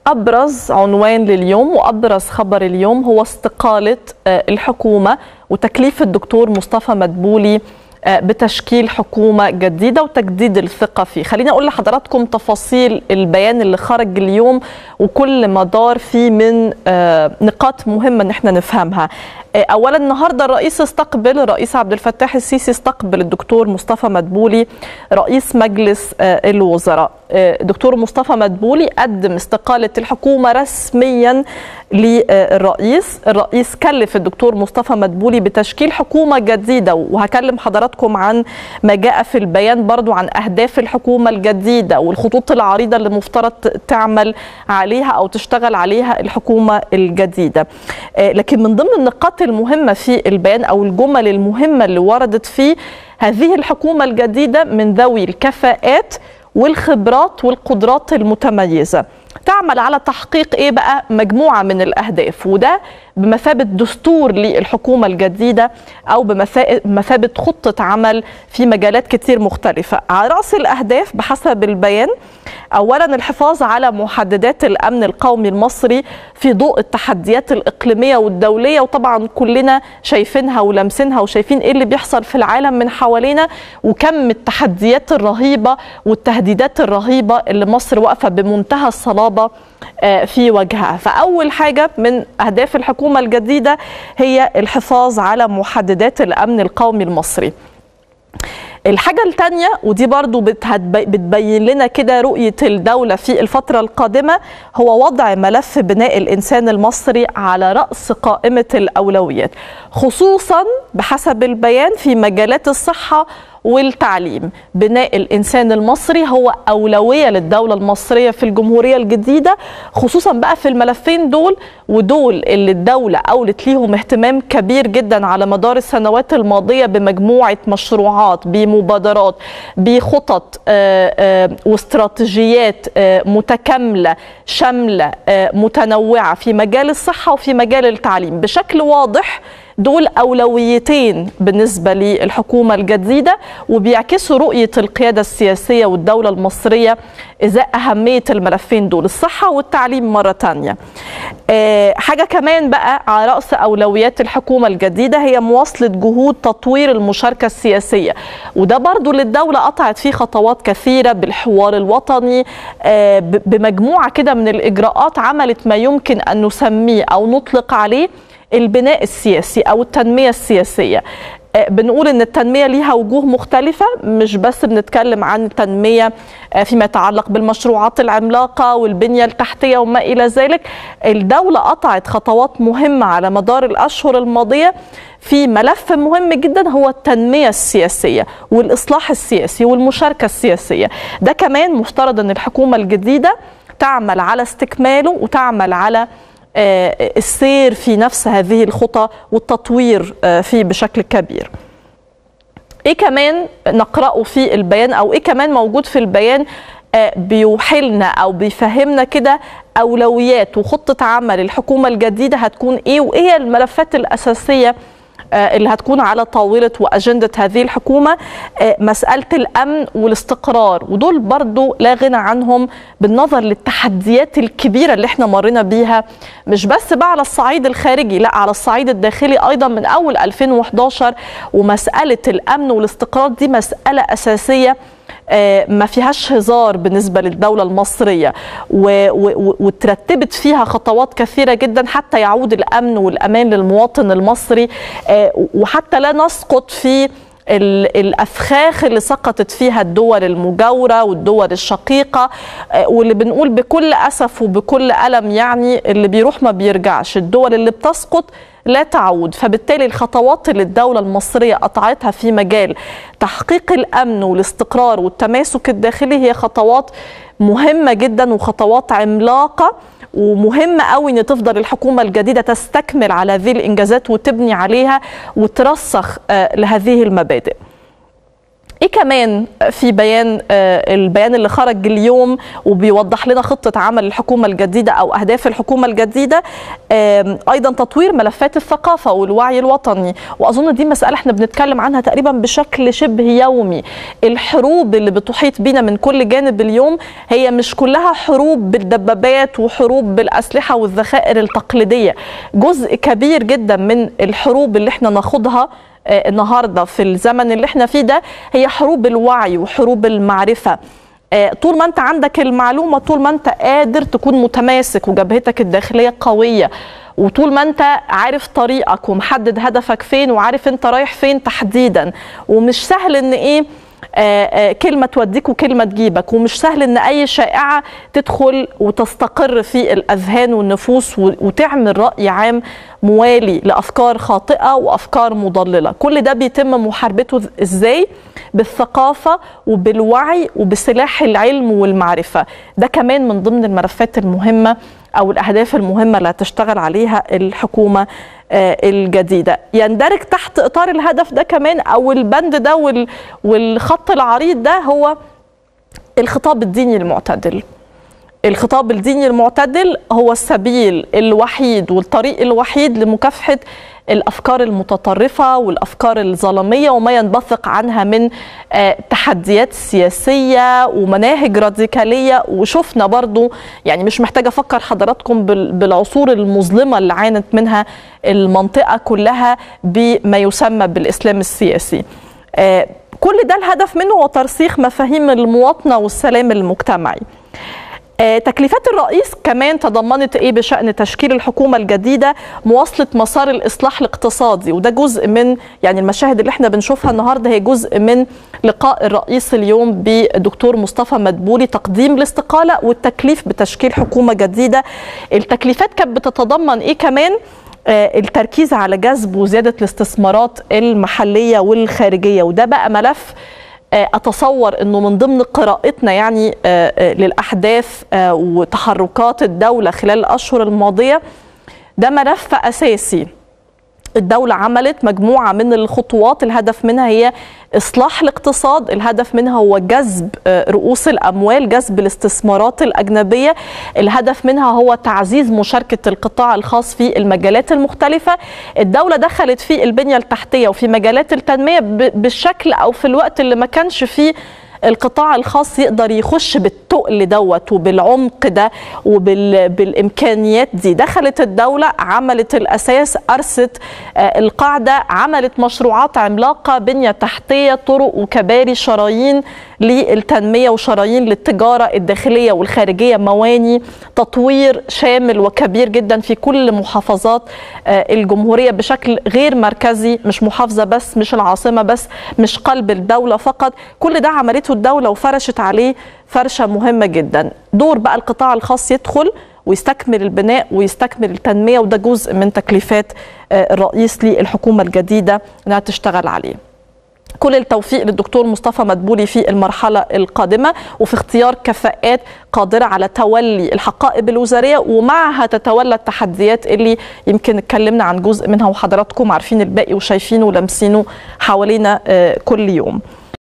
ابرز عنوان لليوم وابرز خبر اليوم هو استقاله الحكومه وتكليف الدكتور مصطفى مدبولي بتشكيل حكومة جديدة وتجديد الثقة فيه خليني أقول لحضراتكم تفاصيل البيان اللي خرج اليوم وكل ما دار فيه من نقاط مهمة ان احنا نفهمها اولا النهارده الرئيس استقبل الرئيس عبد الفتاح السيسي استقبل الدكتور مصطفى مدبولي رئيس مجلس الوزراء دكتور مصطفى مدبولي قدم استقاله الحكومه رسميا للرئيس الرئيس كلف الدكتور مصطفى مدبولي بتشكيل حكومه جديده وهكلم حضراتكم عن ما جاء في البيان برضو عن اهداف الحكومه الجديده والخطوط العريضه اللي مفترض تعمل عليها او تشتغل عليها الحكومه الجديده لكن من ضمن النقاط المهمه في البيان او الجمل المهمه اللي وردت فيه هذه الحكومه الجديده من ذوي الكفاءات والخبرات والقدرات المتميزه تعمل على تحقيق ايه بقى مجموعه من الاهداف وده بمثابه دستور للحكومه الجديده او بمثابه خطه عمل في مجالات كتير مختلفه على راس الاهداف بحسب البيان اولا الحفاظ على محددات الامن القومي المصري في ضوء التحديات الاقليميه والدوليه وطبعا كلنا شايفينها ولامسينها وشايفين ايه اللي بيحصل في العالم من حوالينا وكم التحديات الرهيبه والتهديدات الرهيبه اللي مصر واقفه بمنتهى الصلابه في وجهها فأول حاجة من أهداف الحكومة الجديدة هي الحفاظ على محددات الأمن القومي المصري الحاجة الثانية ودي برضو بتبين لنا كده رؤية الدولة في الفترة القادمة هو وضع ملف بناء الإنسان المصري على رأس قائمة الأولويات خصوصا بحسب البيان في مجالات الصحة والتعليم بناء الإنسان المصري هو أولوية للدولة المصرية في الجمهورية الجديدة خصوصا بقى في الملفين دول ودول اللي الدولة أولت ليهم اهتمام كبير جدا على مدار السنوات الماضية بمجموعة مشروعات بمبادرات بخطط واستراتيجيات متكاملة شاملة متنوعة في مجال الصحة وفي مجال التعليم بشكل واضح دول أولويتين بالنسبة للحكومة الجديدة وبيعكسوا رؤية القيادة السياسية والدولة المصرية إزاء أهمية الملفين دول الصحة والتعليم مرة تانية أه حاجة كمان بقى على رأس أولويات الحكومة الجديدة هي مواصلة جهود تطوير المشاركة السياسية وده برضو اللي الدولة قطعت فيه خطوات كثيرة بالحوار الوطني أه بمجموعة كده من الإجراءات عملت ما يمكن أن نسميه أو نطلق عليه البناء السياسي او التنميه السياسيه بنقول ان التنميه ليها وجوه مختلفه مش بس بنتكلم عن التنميه فيما يتعلق بالمشروعات العملاقه والبنيه التحتيه وما الى ذلك الدوله قطعت خطوات مهمه على مدار الاشهر الماضيه في ملف مهم جدا هو التنميه السياسيه والاصلاح السياسي والمشاركه السياسيه ده كمان مفترض ان الحكومه الجديده تعمل على استكماله وتعمل على السير في نفس هذه الخطى والتطوير فيه بشكل كبير ايه كمان نقراه في البيان او ايه كمان موجود في البيان بيوحلنا او بيفهمنا كده اولويات وخطه عمل الحكومه الجديده هتكون ايه وايه الملفات الاساسيه اللي هتكون على طاولة وأجندة هذه الحكومة مسألة الأمن والاستقرار ودول برضو لا غنى عنهم بالنظر للتحديات الكبيرة اللي احنا مرينا بيها مش بس بقى على الصعيد الخارجي لا على الصعيد الداخلي أيضا من أول 2011 ومسألة الأمن والاستقرار دي مسألة أساسية ما فيهاش هزار بالنسبه للدوله المصريه وترتبت فيها خطوات كثيره جدا حتى يعود الامن والامان للمواطن المصري وحتى لا نسقط في الافخاخ اللي سقطت فيها الدول المجاوره والدول الشقيقه واللي بنقول بكل اسف وبكل الم يعني اللي بيروح ما بيرجعش الدول اللي بتسقط لا تعود فبالتالي الخطوات اللي الدولة المصرية قطعتها في مجال تحقيق الأمن والاستقرار والتماسك الداخلي هي خطوات مهمة جدا وخطوات عملاقة ومهمة قوي ان تفضل الحكومة الجديدة تستكمل على هذه الانجازات وتبني عليها وترسخ لهذه المبادئ ايه كمان في بيان البيان اللي خرج اليوم وبيوضح لنا خطه عمل الحكومه الجديده او اهداف الحكومه الجديده ايضا تطوير ملفات الثقافه والوعي الوطني واظن دي مساله احنا بنتكلم عنها تقريبا بشكل شبه يومي الحروب اللي بتحيط بينا من كل جانب اليوم هي مش كلها حروب بالدبابات وحروب بالاسلحه والذخائر التقليديه جزء كبير جدا من الحروب اللي احنا ناخدها النهارده في الزمن اللي احنا فيه ده هي حروب الوعي وحروب المعرفه طول ما انت عندك المعلومه طول ما انت قادر تكون متماسك وجبهتك الداخليه قويه وطول ما انت عارف طريقك ومحدد هدفك فين وعارف انت رايح فين تحديدا ومش سهل ان ايه آآ آآ كلمة توديك وكلمة تجيبك ومش سهل ان اي شائعة تدخل وتستقر في الاذهان والنفوس وتعمل رأي عام موالي لافكار خاطئة وافكار مضللة كل ده بيتم محاربته ازاي بالثقافة وبالوعي وبسلاح العلم والمعرفة ده كمان من ضمن الملفات المهمة او الاهداف المهمه اللي هتشتغل عليها الحكومه الجديده يندرج تحت اطار الهدف ده كمان او البند ده والخط العريض ده هو الخطاب الديني المعتدل الخطاب الديني المعتدل هو السبيل الوحيد والطريق الوحيد لمكافحه الافكار المتطرفه والافكار الظلاميه وما ينبثق عنها من تحديات سياسيه ومناهج راديكاليه وشفنا برضو يعني مش محتاجه افكر حضراتكم بالعصور المظلمه اللي عانت منها المنطقه كلها بما يسمى بالاسلام السياسي. كل ده الهدف منه هو ترسيخ مفاهيم المواطنه والسلام المجتمعي. تكليفات الرئيس كمان تضمنت ايه بشان تشكيل الحكومه الجديده مواصله مسار الاصلاح الاقتصادي وده جزء من يعني المشاهد اللي احنا بنشوفها النهارده هي جزء من لقاء الرئيس اليوم بدكتور مصطفى مدبولي تقديم الاستقاله والتكليف بتشكيل حكومه جديده التكليفات كانت بتتضمن ايه كمان التركيز على جذب وزياده الاستثمارات المحليه والخارجيه وده بقى ملف اتصور انه من ضمن قراءتنا يعني للاحداث وتحركات الدوله خلال الاشهر الماضيه ده ملف اساسي الدولة عملت مجموعة من الخطوات الهدف منها هي إصلاح الاقتصاد الهدف منها هو جذب رؤوس الأموال جذب الاستثمارات الأجنبية الهدف منها هو تعزيز مشاركة القطاع الخاص في المجالات المختلفة الدولة دخلت في البنية التحتية وفي مجالات التنمية بالشكل أو في الوقت اللي ما كانش فيه القطاع الخاص يقدر يخش بالتقل دوت وبالعمق ده وبالامكانيات دي دخلت الدوله عملت الاساس ارست القاعده عملت مشروعات عملاقه بنيه تحتيه طرق وكباري شرايين للتنميه وشرايين للتجاره الداخليه والخارجيه مواني تطوير شامل وكبير جدا في كل محافظات الجمهوريه بشكل غير مركزي مش محافظه بس مش العاصمه بس مش قلب الدوله فقط كل ده عملته الدوله وفرشت عليه فرشه مهمه جدا دور بقى القطاع الخاص يدخل ويستكمل البناء ويستكمل التنميه وده جزء من تكليفات الرئيس للحكومه الجديده انها تشتغل عليه كل التوفيق للدكتور مصطفى مدبولي في المرحلة القادمة وفي اختيار كفاءات قادرة على تولي الحقائب الوزارية ومعها تتولى التحديات اللي يمكن اتكلمنا عن جزء منها وحضراتكم عارفين الباقي وشايفينه ولامسينه حوالينا كل يوم